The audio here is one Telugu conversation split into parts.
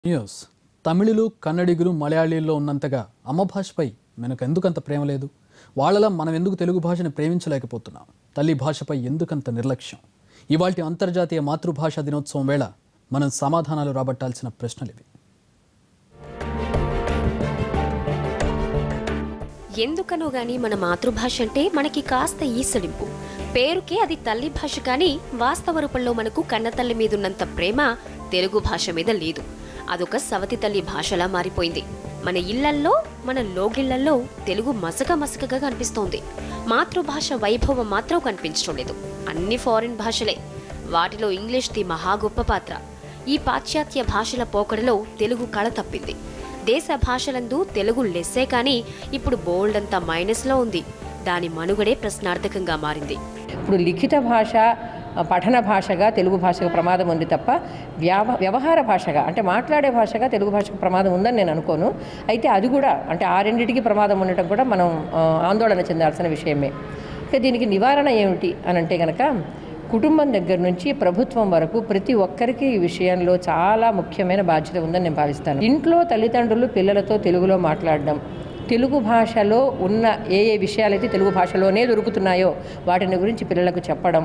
న్యూస్ తమిళులు కన్నడిగులు మలయాళీల్లో ఉన్నంతగా అమ్మ భాషపై మనకు ఎందుకంత ప్రేమ లేదు వాళ్ళలా మనం ఎందుకు తెలుగు భాషను ప్రేమించలేకపోతున్నాం తల్లి భాషపై ఎందుకంత నిర్లక్ష్యం ఇవాల్టి అంతర్జాతీయ మాతృభాషా దినోత్సవం వేళ మనం సమాధానాలు రాబట్టాల్సిన ప్రశ్నలు ఇవి ఎందుకనో గాని మన మాతృభాష అంటే మనకి కాస్త ఈసడింపు పేరుకే అది తల్లి భాష కానీ వాస్తవ రూపంలో మనకు కన్నతల్లి మీదున్నంత ప్రేమ తెలుగు భాష మీద లేదు అదొక సవతి తల్లి భాషలా మారిపోయింది మన ఇళ్లల్లో మన లోగిళ్లల్లో తెలుగు మసక మసకగా కనిపిస్తోంది మాతృభాష వైభవం మాత్రం కనిపించడం లేదు అన్ని ఫారిన్ భాషలే వాటిలో ఇంగ్లీష్ది మహా గొప్ప పాత్ర ఈ పాశ్చాత్య భాషల పోకడలో తెలుగు కళ తప్పింది దేశ భాషలందు తెలుగు లెస్సే కానీ ఇప్పుడు బోల్డ్ అంతా మైనస్లో ఉంది దాని మనుగడే ప్రశ్నార్థకంగా మారింది ఇప్పుడు లిఖిత భాష పఠన భాషగా తెలుగు భాషకు ప్రమాదం ఉంది తప్ప వ్యవ వ్యవహార భాషగా అంటే మాట్లాడే భాషగా తెలుగు భాషకు ప్రమాదం ఉందని నేను అనుకోను అయితే అది కూడా అంటే ఆ రెండింటికి ప్రమాదం ఉండటం కూడా మనం ఆ, ఆందోళన చెందాల్సిన విషయమే ఇక దీనికి నివారణ ఏమిటి అని అంటే కనుక కుటుంబం దగ్గర నుంచి ప్రభుత్వం వరకు ప్రతి ఒక్కరికి ఈ విషయంలో చాలా ముఖ్యమైన బాధ్యత ఉందని నేను భావిస్తాను ఇంట్లో తల్లిదండ్రులు పిల్లలతో తెలుగులో మాట్లాడడం తెలుగు భాషలో ఉన్న ఏ ఏ విషయాలైతే తెలుగు భాషలోనే దొరుకుతున్నాయో వాటిని గురించి పిల్లలకు చెప్పడం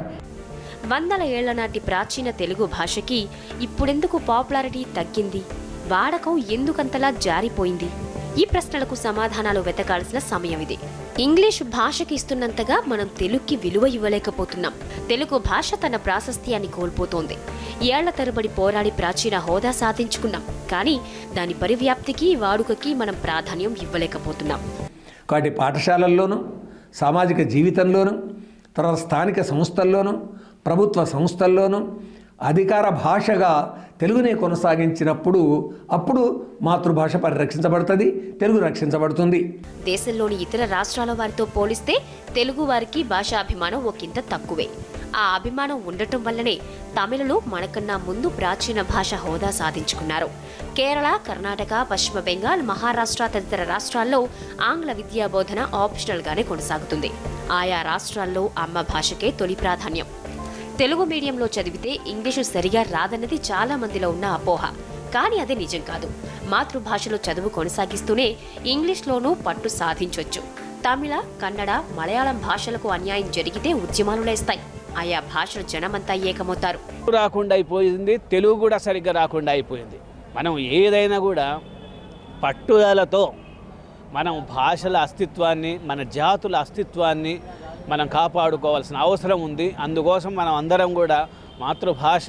వందల ఏళ్ల నాటి ప్రాచీన తెలుగు భాషకి ఇప్పుడెందుకు పాపులారిటీ తగ్గింది వాడకం ఎందుకంతలా జారిపోయింది ఈ ప్రశ్నలకు సమాధానాలు వెతకాల్సిన సమయం ఇది ఇంగ్లీష్ భాషకి ఇస్తున్నంతగా మనం తెలుగుకి విలువ ఇవ్వలేకపోతున్నాం తెలుగు భాష తన ప్రాశస్త్యాన్ని కోల్పోతోంది ఏళ్ల తరబడి పోరాడి ప్రాచీన హోదా సాధించుకున్నాం కానీ దాని పరివ్యాప్తికి వాడుకకి మనం ప్రాధాన్యం ఇవ్వలేకపోతున్నాం కాబట్టి పాఠశాలల్లోనూ సామాజిక జీవితంలోనూ తర్వాత స్థానిక సంస్థల్లోనూ ప్రభుత్వ సంస్థల్లోనూ అధికార భాషగా తెలుగునే కొనసాగించినప్పుడు అప్పుడు మాతృభాష పరిరక్షించబడుతుంది తెలుగు రక్షించబడుతుంది దేశంలోని ఇతర రాష్ట్రాల వారితో పోలిస్తే తెలుగు వారికి భాషాభిమానం ఒకంత తక్కువే ఆ అభిమానం ఉండటం వల్లనే తమిళులు మనకన్నా ముందు ప్రాచీన భాష హోదా సాధించుకున్నారు కేరళ కర్ణాటక పశ్చిమ బెంగాల్ మహారాష్ట్ర తదితర రాష్ట్రాల్లో ఆంగ్ల విద్యా బోధన ఆప్షనల్ గానే కొనసాగుతుంది ఆయా రాష్ట్రాల్లో అమ్మ భాషకే తొలి ప్రాధాన్యం తెలుగు మీడియంలో చదివితే ఇంగ్లీషు సరిగా రాదన్నది చాలా మందిలో ఉన్న అపోహ కానీ అది నిజం కాదు మాతృభాషలో చదువు కొనసాగిస్తూనే ఇంగ్లీష్లోనూ పట్టు సాధించొచ్చు తమిళ కన్నడ మలయాళం భాషలకు అన్యాయం జరిగితే ఉద్యమాలు లేస్తాయి ఆయా భాషల జనమంతా ఏకమవుతారు రాకుండా అయిపోయింది తెలుగు కూడా సరిగ్గా రాకుండా అయిపోయింది మనం ఏదైనా కూడా పట్టుదలతో మనం భాషల అస్తిత్వాన్ని మన జాతుల అస్తిత్వాన్ని మనం కాపాడుకోవాల్సిన అవసరం ఉంది అందుకోసం మనం అందరం కూడా మాతృభాష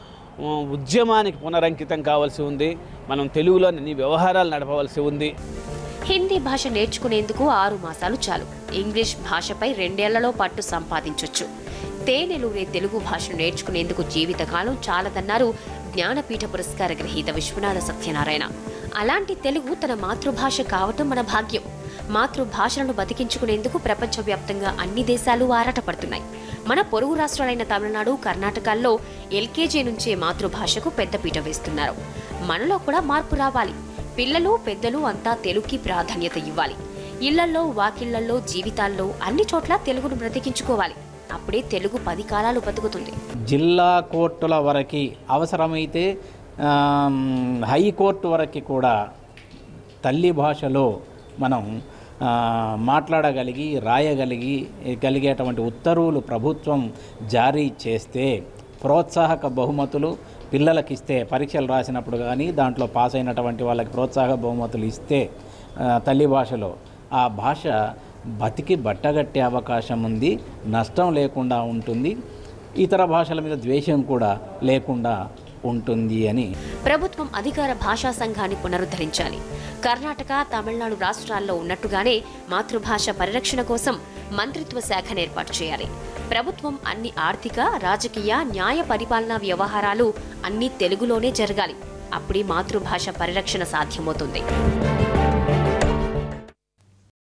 ఉ, ఉద్యమానికి పునరంకితం కావాల్సి ఉంది మనం తెలుగులో అన్ని వ్యవహారాలు నడపవలసి ఉంది హిందీ భాష నేర్చుకునేందుకు ఆరు మాసాలు చాలు ఇంగ్లీష్ భాషపై రెండేళ్లలో పట్టు సంపాదించొచ్చు తేనెలూరే తెలుగు భాషను నేర్చుకునేందుకు జీవితకాలం చాలదన్నారు జ్ఞానపీఠ పురస్కార గ్రహీత విశ్వనాథ సత్యనారాయణ అలాంటి తెలుగు తన మాతృభాష కావటం మన భాగ్యం మాతృభాషలను బతికించుకునేందుకు ప్రపంచవ్యాప్తంగా అన్ని దేశాలు ఆరాటపడుతున్నాయి మన పొరుగు రాష్ట్రాలైన తమిళనాడు కర్ణాటకల్లో ఎల్కేజీ నుంచే మాతృభాషకు పెద్దపీట వేస్తున్నారు మనలో కూడా మార్పు రావాలి పిల్లలు పెద్దలు అంతా తెలుగుకి ప్రాధాన్యత ఇవ్వాలి ఇళ్లల్లో వాకిళ్లల్లో జీవితాల్లో అన్ని చోట్ల తెలుగును బ్రతికించుకోవాలి అప్పుడే తెలుగు పది కాలాలు బతుకుతుంది జిల్లా కోర్టుల వరకు అవసరమైతే ఆమ్, హైకోర్టు వరకు కూడా తల్లి భాషలో మనం ఆ, మాట్లాడగలిగి రాయగలిగి కలిగేటువంటి ఉత్తర్వులు ప్రభుత్వం జారీ చేస్తే ప్రోత్సాహక బహుమతులు పిల్లలకి ఇస్తే పరీక్షలు రాసినప్పుడు కానీ దాంట్లో పాస్ అయినటువంటి వాళ్ళకి ప్రోత్సాహక బహుమతులు ఇస్తే ఆ, తల్లి భాషలో ఆ భాష బతికి బట్టగట్టే అవకాశం ఉంది నష్టం లేకుండా ఉంటుంది ఇతర భాషల మీద ద్వేషం కూడా లేకుండా ఉంటుంది అని ప్రభుత్వం అధికార భాషా సంఘాన్ని పునరుద్ధరించాలి కర్ణాటక తమిళనాడు రాష్ట్రాల్లో ఉన్నట్టుగానే మాతృభాష పరిరక్షణ కోసం మంత్రిత్వ శాఖను ఏర్పాటు చేయాలి ప్రభుత్వం అన్ని ఆర్థిక రాజకీయ న్యాయ పరిపాలనా వ్యవహారాలు అన్ని తెలుగులోనే జరగాలి అప్పుడే మాతృభాష పరిరక్షణ సాధ్యమవుతుంది